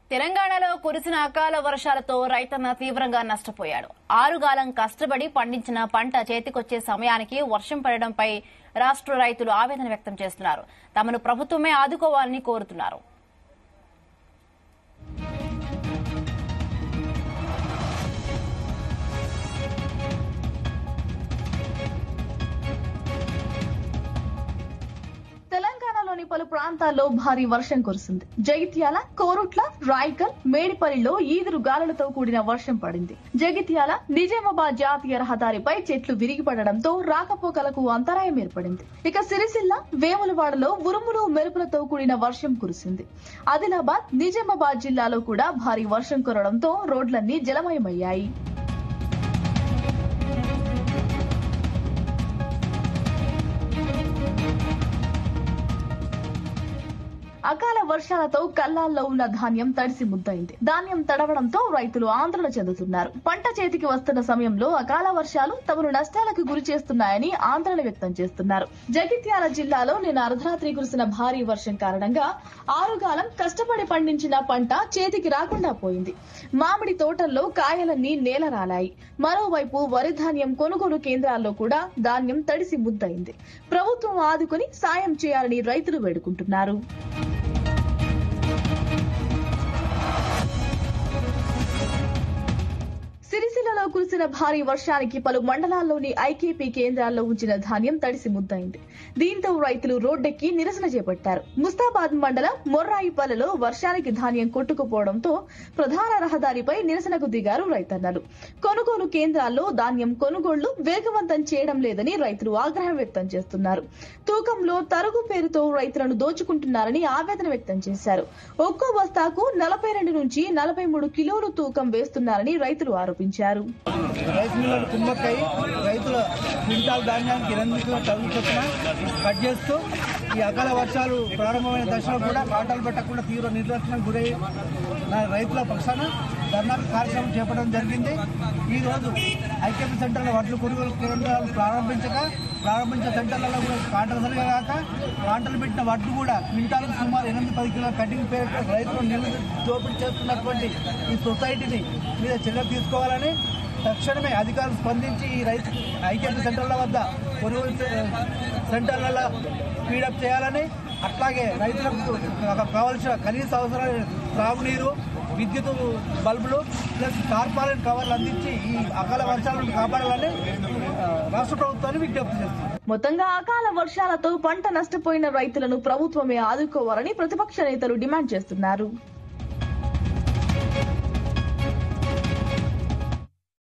తెలంగాణలో కురిసిన అకాల వర్షాలతో రైతన్న తీవ్రంగా నష్టపోయాడు ఆరుగాలం కష్టపడి పండించిన పంట చేతికొచ్చే సమయానికి వర్షం పడడంపై రాష్ట్ర రైతులు ఆవేదన వ్యక్తం చేస్తున్నారు తమను ప్రభుత్వమే ఆదుకోవాలని కోరుతున్నారు తెలంగాణలోని పలు ప్రాంతాల్లో భారీ వర్షం కురిసింది జగిత్యాల కోరుట్ల రాయకల్ మేడిపల్లిలో ఈదురు గాలులతో కూడిన వర్షం పడింది జగిత్యాల నిజామాబాద్ జాతీయ రహదారిపై చెట్లు విరిగిపడడంతో రాకపోకలకు అంతరాయం ఏర్పడింది ఇక సిరిసిల్ల వేములవాడలో ఉరుములు మెరుపులతో కూడిన వర్షం కురిసింది ఆదిలాబాద్ నిజామాబాద్ జిల్లాలో కూడా భారీ వర్షం కురవడంతో రోడ్లన్నీ జలమయమయ్యాయి అకాల వర్షాలతో కల్లాల్లో ఉన్న ధాన్యం తడిసి ముద్దయింది ధాన్యం తడవడంతో రైతులు ఆందోళన చెందుతున్నారు పంట చేతికి వస్తున్న సమయంలో అకాల వర్షాలు తమను నష్టాలకు గురి చేస్తున్నాయని ఆందోళన వ్యక్తం చేస్తున్నారు జగిత్యాల జిల్లాలో నిన్న అర్ధరాత్రి కురిసిన భారీ వర్షం కారణంగా ఆరుగాలం కష్టపడి పండించిన పంట చేతికి రాకుండా పోయింది మామిడి తోటల్లో కాయలన్నీ నేలరాలాయి మరోవైపు వరి ధాన్యం కొనుగోలు కేంద్రాల్లో కూడా ధాన్యం తడిసి ముద్దయింది ప్రభుత్వం ఆదుకుని సాయం చేయాలని రైతులు వేడుకుంటున్నారు సిరిసిల్లలో కురిసిన భారీ వర్షానికి పలు మండలాల్లోని ఐకేపీ కేంద్రాల్లో ఉంచిన ధాన్యం తడిసి ముద్దయింది దీంతో రైతులు రోడ్డెక్కి నిరసన చేపట్టారు ముస్తాబాద్ మండలం మొర్రాయిపల్లెలో వర్షానికి ధాన్యం కొట్టుకుపోవడంతో ప్రధాన రహదారిపై నిరసనకు దిగారు రైతన్నలు కొనుగోలు కేంద్రాల్లో ధాన్యం కొనుగోళ్లు వేగవంతం చేయడం లేదని రైతులు ఆగ్రహం వ్యక్తం చేస్తున్నారు తూకంలో తరుగు పేరుతో రైతులను దోచుకుంటున్నారని ఆవేదన వ్యక్తం చేశారు ఒక్కో బస్తాకు నలభై రెండు నుంచి నలభై మూడు కిలోలు తూకం వేస్తున్నారని రైతులు ఆరోపించారు రైస్ మిల్లర్ కుమ్మక్కై రైతుల క్వింటాల్ ధాన్యానికి ఎనిమిది కిలో టన్నుల చొప్పున కట్ చేస్తూ ఈ అకాల వర్షాలు ప్రారంభమైన దశలో కూడా కాంటాలు పెట్టకుండా తీవ్ర నిర్లక్ష్యం గురై నా రైతుల పక్షాన ధర్నా కార్యక్రమం చేపట్టడం జరిగింది ఈ రోజు ఐకేపీ సెంటర్ల వడ్లు కొనుగోలు కేంద్రాలు ప్రారంభించక ప్రారంభించిన సెంటర్లలో కూడా కాంటలు సరిగా కాక కాంటలు పెట్టిన వడ్లు కూడా క్వింటాలకు సుమారు ఎనిమిది పది కిలోల కటింగ్ పేరుతో రైతులు నిలు దోపిడీ చేస్తున్నటువంటి ఈ సొసైటీని మీద చర్యలు తీసుకోవాలని తక్షణమే అధికారులు స్పందించి ఈ రైతు ఐకేపీ సెంటర్ల వద్ద కొనుగోలు సె- సెంటర్లలో స్పీడప్ చేయాలని అట్లాగే రైతులకు కావాల్సిన కనీస అవసరాలు త్రాగునీరు విద్యుత్ బల్బులు ప్లస్ టార్పాలిన్ కవర్లు అందించి ఈ అకాల వర్షాలను కాపాడాలని ఆ, రాష్ట్ర ప్రభుత్వాన్ని విజ్ఞప్తి చేస్తుంది మొత్తంగా అకాల వర్షాలతో పంట నష్టపోయిన రైతులను ప్రభుత్వమే ఆదుకోవాలని ప్రతిపక్ష నేతలు డిమాండ్ చేస్తున్నారు